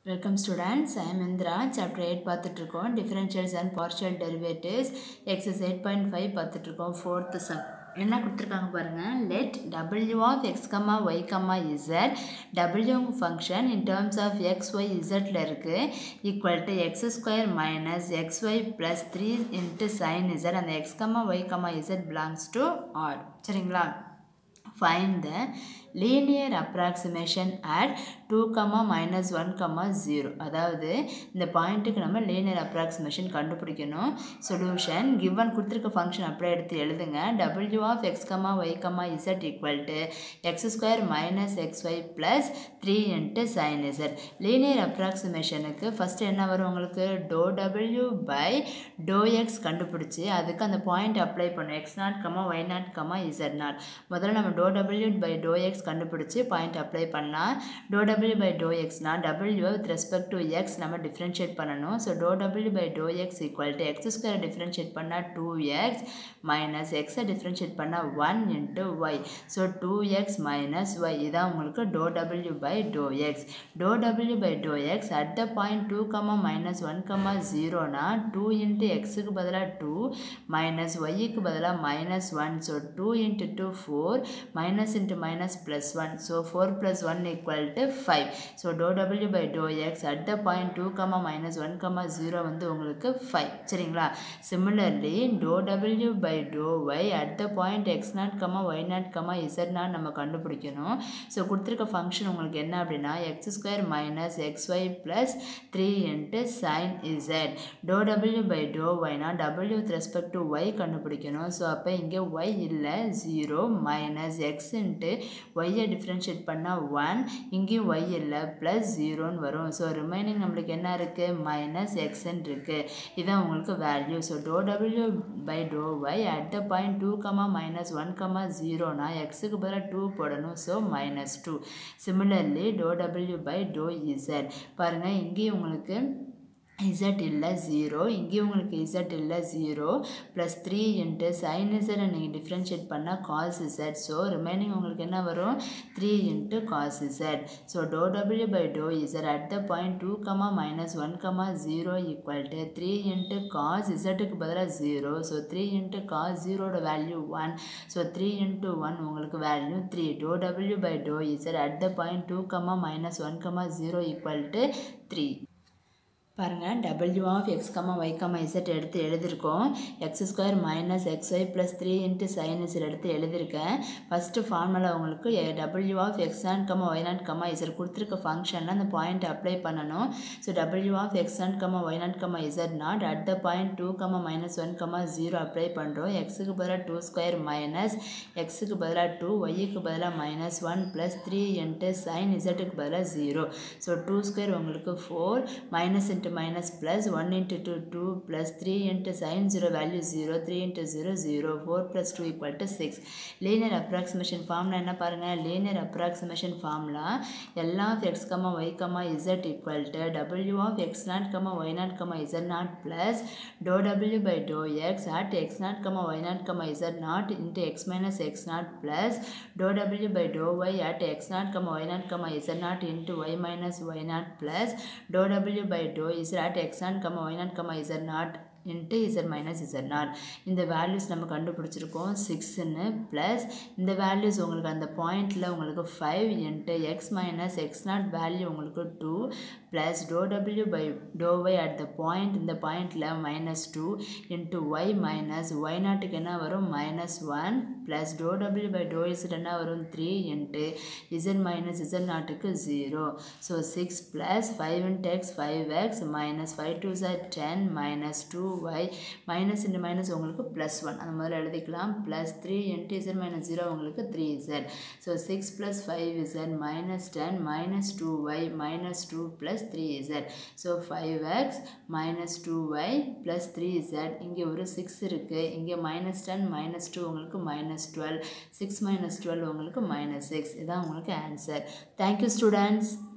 welcome students I am Indira chapter eight பார்த்துட்ருக்கோம் differentials and partial derivatives exercise eight point five பார்த்துட்ருக்கோம் fourth sum என்ன கொடுத்துருக்காங்க பாருங்கள் let W of X comma Y comma Z W function in terms of X Y இசட்டில் இருக்குது equal to X square minus X Y plus three into sine Z அந்த X comma Y comma Z belongs to R சரிங்களா find the linear approximation at 2 comma minus 1 comma 0 அதாவது இந்த பாயிண்ட்டுக்கு நம்ம linear approximation கண்டுபிடிக்கணும் solution given கொடுத்துருக்க function அப்படியே எடுத்து எழுதுங்க w of x comma y comma z equal to x square minus xy plus 3 into sin z linear approximationக்கு first என்ன வரும் உங்களுக்கு dou w by dou x கண்டுபிடிச்சி அதுக்கு அந்த பாயிண்ட் அப்ளை பண்ணும் x naught comma y naught comma z naught முதல்ல நம்ம dou w by dou x கண்டுபிடிச்சி பாயிண்ட் அப்ளை பண்ணால் dou w by dou xனா w with respect to x நம்ம டிஃப்ரென்ஷியேட் பண்ணணும் so dou w by dou x equal to x square differentiate பண்ணால் two x minus எக்ஸை differentiate பண்ணால் one into y so two x minus y இதான் உங்களுக்கு dou w by dou x dou w by dou x at the point two comma minus one comma ஜீரோனா two into எக்ஸுக்கு பதிலாக two minus ஒய்க்கு பதிலாக minus one so two into two four minus into minus plus 1 so 4 plus 1 equal to 5 so dou w by dou x at the point 2 comma minus 1 comma 0 வந்து உங்களுக்கு 5 சரிங்களா similarly dou w by dou y at the point x naught comma y naught comma z naught நம்ம கண்டுபிடிக்கணும் so கொடுத்துருக்க function உங்களுக்கு என்ன அப்படின்னா x square minus X Y plus three into sine z dou டபிள்யூ பை டோ ஒய்னா டபிள்யூ with respect to y கண்டுபிடிக்கணும் ஸோ அப்போ இங்கே ஒய் இல்லை ஜீரோ மைனஸ் எக்ஸ் இன்ட்டு ஒய்யை டிஃப்ரென்ஷியேட் பண்ணால் ஒன் இங்கேயும் ஒய் இல்லை ப்ளஸ் ஜீரோன்னு வரும் ஸோ ரிமைனிங் நம்மளுக்கு என்ன இருக்குது மைனஸ் எக்ஸ்ன்னு இருக்குது இதான் உங்களுக்கு வேல்யூ ஸோ டோ டபிள்யூ by dou y at the point two comma minus one comma ஜீரோனா எக்ஸுக்கு பதிலாக டூ போடணும் so minus two similarly dou டபிள்யூ பை டோ இசட் பாருங்கள் இங்கேயும் உங்களுக்கு இசட் இல்லை ஜீரோ இங்கேயும் உங்களுக்கு இசட் இல்லை zero plus three into sine z நீங்கள் டிஃப்ரென்ஷியேட் பண்ணால் காஸ் இசட் ஸோ ரிமைனிங் உங்களுக்கு என்ன வரும் three into cos z so dou டபிள்யூ by dou z at the point two comma minus one comma zero equal to three into cos இசட்டுக்கு பதிலாக zero so three into cos ஜீரோட value one so three into one உங்களுக்கு value three dou டபிள்யூ by dou z at the point two comma minus one comma zero equal to three பாருங்கள் டபிள்யூ of x comma y comma z எடுத்து எழுதியிருக்கோம் x square minus X Y plus three into sine z எடுத்து எழுதியிருக்கேன் first formula உங்களுக்கு டபிள்யூ of x naught comma y naught comma z கொடுத்துருக்க ஃபங்க்ஷனில் அந்த பாயிண்ட் அப்ளை பண்ணணும் ஸோ டபிள்யூ of x naught comma y naught comma z naught at the point two comma minus one comma zero apply பண்ணுறோம் எக்ஸுக்கு பதிலாக டூ ஸ்கொயர் மைனஸ் எக்ஸுக்கு பதிலாக டூ ஒய்க்கு பதிலாக minus one plus three into sine இசட்டுக்கு பதிலாக ஜீரோ ஸோ டூ ஸ்கொயர் உங்களுக்கு four minus into into minus plus 1 into 2 2 plus 3 into sin 0 value 0 3 into 0 0 4 plus 2 equal to 6 linear approximation formula என்ன பாருங்க linear approximation formula L of x comma y comma z equal to w of x naught comma y naught comma z naught plus dou w by dou x at x naught comma y naught comma z naught into x minus x naught plus dou w by dou y at x naught comma y naught comma z naught into y minus y naught plus dou w by dou z at x naught comma y naught comma z naught into z minus z naught இந்த values நம்ம கண்டுபிடிச்சிருக்கோம் சிக்ஸ்ன்னு plus இந்த values உங்களுக்கு அந்த பாயிண்டில் உங்களுக்கு five into x minus x naught value உங்களுக்கு two plus dou டபிள்யூ by dou y at the point இந்த பாயிண்டில் minus two into y minus y நாட்டுக்கு என்ன வரும் மைனஸ் ஒன் ப்ளஸ் டோ டபிள்யூ பை டோ இசட் என்ன வரும் three into z minus z நாட்டுக்கு zero so six plus five into x five x minus five two sir ten minus two y minus into minus உங்களுக்கு plus one அந்த முதல்ல எழுதிக்கலாம் plus three into z minus zero உங்களுக்கு three z so six plus five z minus ten minus two y minus two plus three z so five x minus two y plus three z இங்கே ஒரு six இருக்குது இங்கே minus ten minus two உங்களுக்கு minus twelve six minus twelve உங்களுக்கு minus six இதான் உங்களுக்கு answer thank you students